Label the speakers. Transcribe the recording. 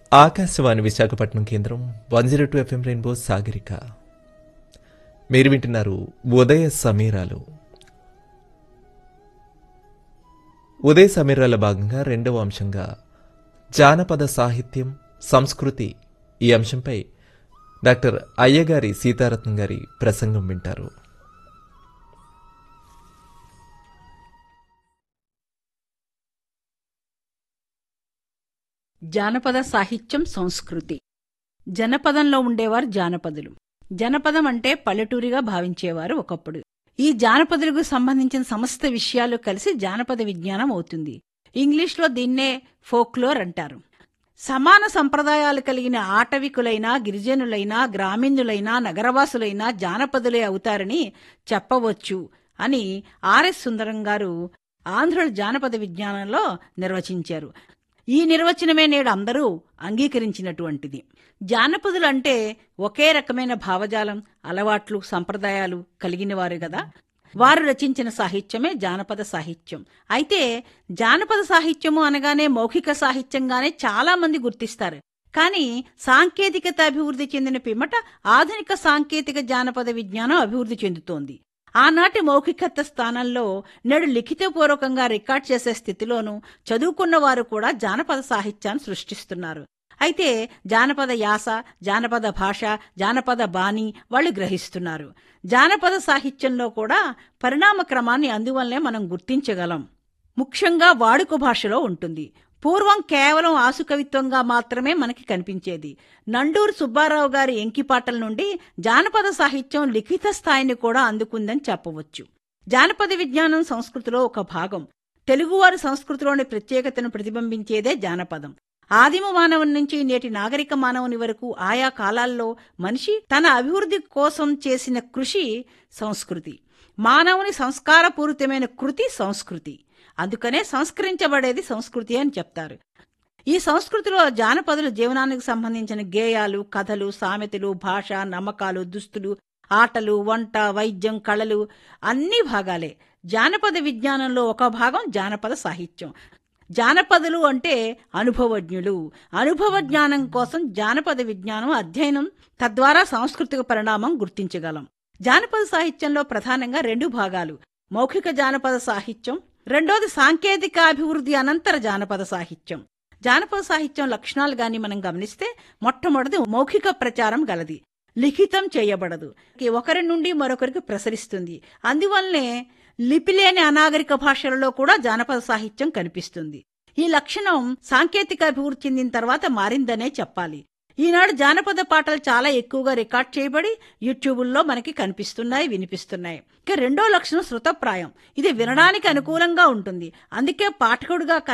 Speaker 1: ఆకాశవాణి విశాఖపట్నం కేంద్రం one zero two FM Rainbow Sagarika మీరు వింటున్నారు ఉదయ సమీరాలు ఉదయ సమీరాల భాగంగా రెండవ అంశంగా జానపద సాహిత్యం సంస్కృతి ఈ అంశంపై డాక్టర్ అయ్యగారి సీతారత్నం గారి ప్రసంగం వింటారు
Speaker 2: జానపద సాహిత్యం సంస్కృతి జనపదంలో ఉండేవారు జానపదులు జనపదం అంటే పల్లెటూరిగా భావించేవారు ఒకప్పుడు ఈ జానపదులకు సంబంధించిన సమస్త విషయాలు కలిసి జానపద విజ్ఞానం అవుతుంది ఇంగ్లీష్లో దీన్నే ఫోక్లోర్ అంటారు సమాన సంప్రదాయాలు కలిగిన ఆటవికులైనా గిరిజనులైనా గ్రామీణులైనా నగరవాసులైనా జానపదులే అవుతారని చెప్పవచ్చు అని ఆర్ఎస్ సుందరం గారు ఆంధ్రుల జానపద విజ్ఞానంలో నిర్వచించారు ఈ నిర్వచనమే నేడు అందరూ అంగీకరించినటువంటిది జానపదులు అంటే ఒకే రకమైన భావజాలం అలవాట్లు సంప్రదాయాలు కలిగిన వారు కదా వారు రచించిన సాహిత్యమే జానపద సాహిత్యం అయితే జానపద సాహిత్యము అనగానే మౌఖిక సాహిత్యంగానే చాలా మంది గుర్తిస్తారు కానీ సాంకేతికత అభివృద్ధి చెందిన పిమ్మట ఆధునిక సాంకేతిక జానపద విజ్ఞానం అభివృద్ధి చెందుతోంది ఆనాటి మౌఖికత స్థానంలో నేడు లిఖితపూర్వకంగా రికార్డ్ చేసే స్థితిలోనూ చదువుకున్న వారు కూడా జానపద సాహిత్యాన్ని సృష్టిస్తున్నారు అయితే జానపద యాస జానపద భాష జానపద బాణి వాళ్ళు గ్రహిస్తున్నారు జానపద సాహిత్యంలో కూడా పరిణామ క్రమాన్ని అందువల్లే మనం గుర్తించగలం ముఖ్యంగా వాడుక భాషలో ఉంటుంది పూర్వం కేవలం ఆసుకవిత్వంగా మాత్రమే మనకి కనిపించేది నండూరు సుబ్బారావు గారి ఎంకిపాటల నుండి జానపద సాహిత్యం లిఖిత స్థాయిని కూడా అందుకుందని చెప్పవచ్చు జానపద విజ్ఞానం సంస్కృతిలో ఒక భాగం తెలుగువారి సంస్కృతిలోని ప్రత్యేకతను ప్రతిబింబించేదే జానపదం ఆదిమ మానవుని నుంచి నేటి నాగరిక మానవుని వరకు ఆయా కాలాల్లో మనిషి తన అభివృద్ధి కోసం చేసిన కృషి సంస్కృతి మానవుని సంస్కారపూరితమైన కృతి సంస్కృతి అందుకనే సంస్కరించబడేది సంస్కృతి అని చెప్తారు ఈ సంస్కృతిలో జానపదులు జీవనానికి సంబంధించిన గేయాలు కథలు సామెతలు భాష నమ్మకాలు దుస్తులు ఆటలు వంట వైద్యం కళలు అన్ని భాగాలే జానపద విజ్ఞానంలో ఒక భాగం జానపద సాహిత్యం జానపదులు అంటే అనుభవజ్ఞులు అనుభవ జ్ఞానం కోసం జానపద విజ్ఞానం అధ్యయనం తద్వారా సాంస్కృతిక పరిణామం గుర్తించగలం జానపద సాహిత్యంలో ప్రధానంగా రెండు భాగాలు మౌఖిక జానపద సాహిత్యం రెండోది సాంకేతిక అభివృద్ధి అనంతర జానపద సాహిత్యం జానపద సాహిత్యం లక్షణాలు గాని మనం గమనిస్తే మొట్టమొదటి మౌఖిక ప్రచారం గలది లిఖితం చేయబడదు ఒకరి నుండి మరొకరికి ప్రసరిస్తుంది అందువల్లనే లిపిలేని అనాగరిక భాషలలో కూడా జానపద సాహిత్యం కనిపిస్తుంది ఈ లక్షణం సాంకేతిక అభివృద్ధి చెందిన తర్వాత మారిందనే చెప్పాలి ఈనాడు జానపద పాటలు చాలా ఎక్కువగా రికార్డ్ చేయబడి యూట్యూబుల్లో మనకి కనిపిస్తున్నాయి వినిపిస్తున్నాయి ఇక రెండో లక్షణం శృతప్రాయం ఇది వినడానికి అనుకూలంగా ఉంటుంది అందుకే పాఠకుడుగా